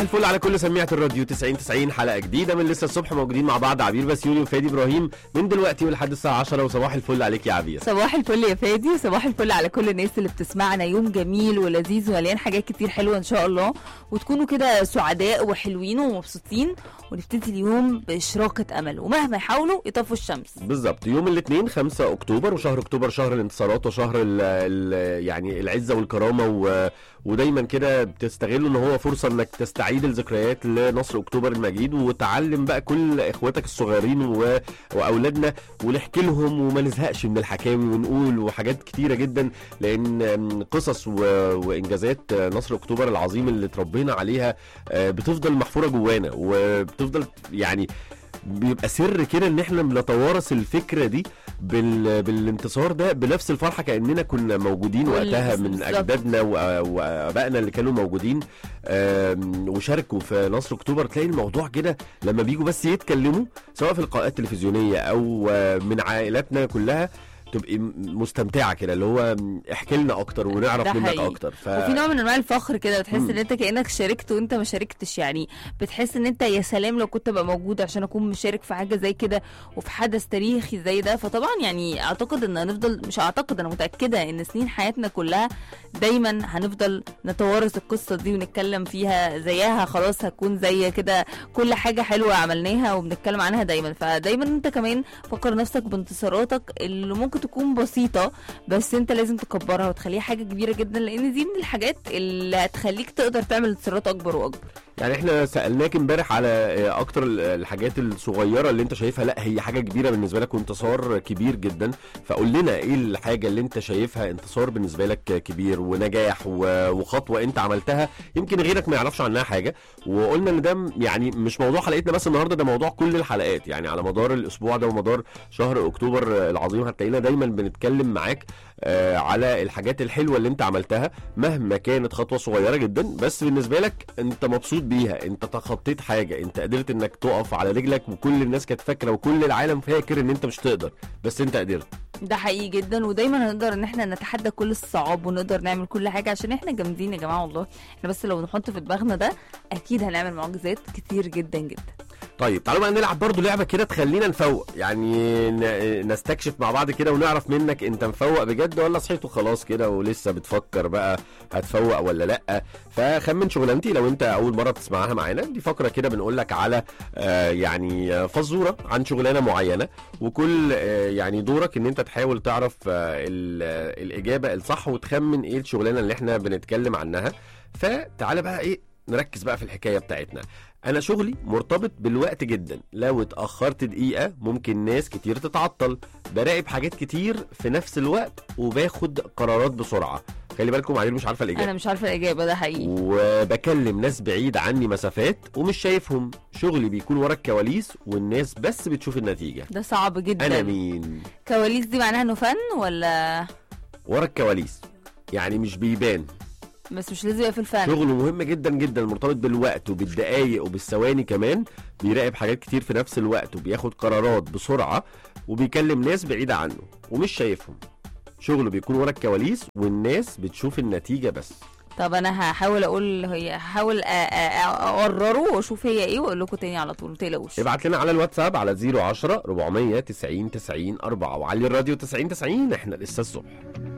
الفل على كل سميعة الراديو 90 90 حلقة جديدة من لسه الصبح موجودين مع بعض عبير بسيوني وفادي ابراهيم من دلوقتي ولحد الساعة 10 وصباح الفل عليك يا عبير صباح الفل يا فادي وصباح الفل على كل الناس اللي بتسمعنا يوم جميل ولذيذ ومليان حاجات كتير حلوه ان شاء الله وتكونوا كده سعداء وحلوين ومبسوطين ونبتدي اليوم باشراقه امل ومهما يحاولوا يطفوا الشمس بالظبط يوم الاثنين 5 اكتوبر وشهر اكتوبر شهر الانتصارات وشهر ال ال يعني العزه والكرامه و ودايما كده بتستغله ان هو فرصه انك تستعيد الذكريات لنصر اكتوبر المجيد وتعلم بقى كل اخواتك الصغيرين و... واولادنا ونحكي لهم وما نزهقش من الحكاوي ونقول وحاجات كتيره جدا لان قصص و... وانجازات نصر اكتوبر العظيم اللي اتربينا عليها آه، بتفضل محفوره جوانا وبتفضل يعني بيبقى سر كده ان احنا بنتوارث الفكره دي بال... بالانتصار ده بنفس الفرحه كاننا كنا موجودين كل- وقتها من بالظبط. اجدادنا و- وابائنا اللي كانوا موجودين آم، وشاركوا في نصر اكتوبر تلاقي الموضوع كده لما بيجوا بس يتكلموا سواء في القاءات التلفزيونيه او آه، من عائلاتنا كلها تبقي م- مستمتعه كده اللي هو م، احكي لنا اكتر ونعرف ده منك حقيقي. اكتر ف... وفي نوع من انواع الفخر كده بتحس مم. ان انت كانك شاركت وانت ما شاركتش يعني بتحس ان انت يا سلام لو كنت ابقى موجود عشان اكون مشارك في حاجه زي كده وفي حدث تاريخي زي ده فطبعا يعني اعتقد ان هنفضل مش اعتقد انا متاكده ان سنين حياتنا كلها دايما هنفضل نتوارث القصه دي ونتكلم فيها زيها خلاص هتكون زي كده كل حاجه حلوه عملناها وبنتكلم عنها دايما فدايما انت كمان فكر نفسك بانتصاراتك اللي ممكن تكون بسيطه بس انت لازم تكبرها وتخليها حاجه كبيره جدا لان دي من الحاجات اللي هتخليك تقدر تعمل انتصارات اكبر واكبر يعني احنا سالناك امبارح على آه، اكتر ال- الحاجات الصغيره اللي انت شايفها لا هي حاجه كبيره بالنسبه لك وانتصار كبير جدا فقول لنا ايه الحاجه اللي انت شايفها انتصار بالنسبه لك كبير ونجاح و- وخطوه انت عملتها يمكن غيرك ما يعرفش عنها حاجه وقلنا ان ده م- يعني مش موضوع حلقتنا بس النهارده ده موضوع كل الحلقات يعني على مدار الاسبوع ده ومدار شهر اكتوبر العظيم هتلاقينا دايما بنتكلم معاك آه، على الحاجات الحلوه اللي انت عملتها مهما كانت خطوه صغيره جدا بس بالنسبه لك انت مبسوط بيها انت تخطيت حاجه انت قدرت انك تقف على رجلك وكل الناس كانت فاكره وكل العالم فاكر ان انت مش تقدر بس انت قدرت ده حقيقي جدا ودايما هنقدر ان احنا نتحدى كل الصعاب ونقدر نعمل كل حاجه عشان احنا جامدين يا جماعه والله احنا بس لو نحط في دماغنا ده اكيد هنعمل معجزات كتير جدا جدا طيب تعالوا بقى نلعب برضو لعبه كده تخلينا نفوق يعني ن- نستكشف مع بعض كده ونعرف منك انت مفوق بجد ولا صحيت وخلاص كده ولسه بتفكر بقى هتفوق ولا لا فخمن شغلانتي لو انت اول مره بتسمعها معانا دي فقره كده بنقول لك على آه يعني آه، فزوره عن شغلانه معينه وكل آه يعني دورك ان انت تحاول تعرف آه ال- آه، الاجابه الصح وتخمن ايه الشغلانه اللي احنا بنتكلم عنها فتعالى بقى ايه نركز بقى في الحكايه بتاعتنا انا شغلي مرتبط بالوقت جدا لو اتاخرت دقيقه ممكن ناس كتير تتعطل براقب حاجات كتير في نفس الوقت وباخد قرارات بسرعه خلي بالكم عبير مش عارفه الاجابه انا مش عارفه الاجابه ده حقيقي وبكلم ناس بعيد عني مسافات ومش شايفهم شغلي بيكون ورا الكواليس والناس بس بتشوف النتيجه ده صعب جدا انا مين كواليس دي معناها انه فن ولا ورا الكواليس يعني مش بيبان بس مش لازم يبقى في الفن شغله مهم جدا جدا مرتبط بالوقت وبالدقايق وبالثواني كمان بيراقب حاجات كتير في نفس الوقت وبياخد قرارات بسرعة وبيكلم ناس بعيدة عنه ومش شايفهم شغله بيكون ورا الكواليس والناس بتشوف النتيجة بس طب انا هحاول اقول هي هحاول أ- أ- اقرره واشوف هي ايه واقول لكم تاني على طول ما تقلقوش ابعت لنا على الواتساب على 010 490 90 4 وعلي الراديو 90 90 احنا لسه الصبح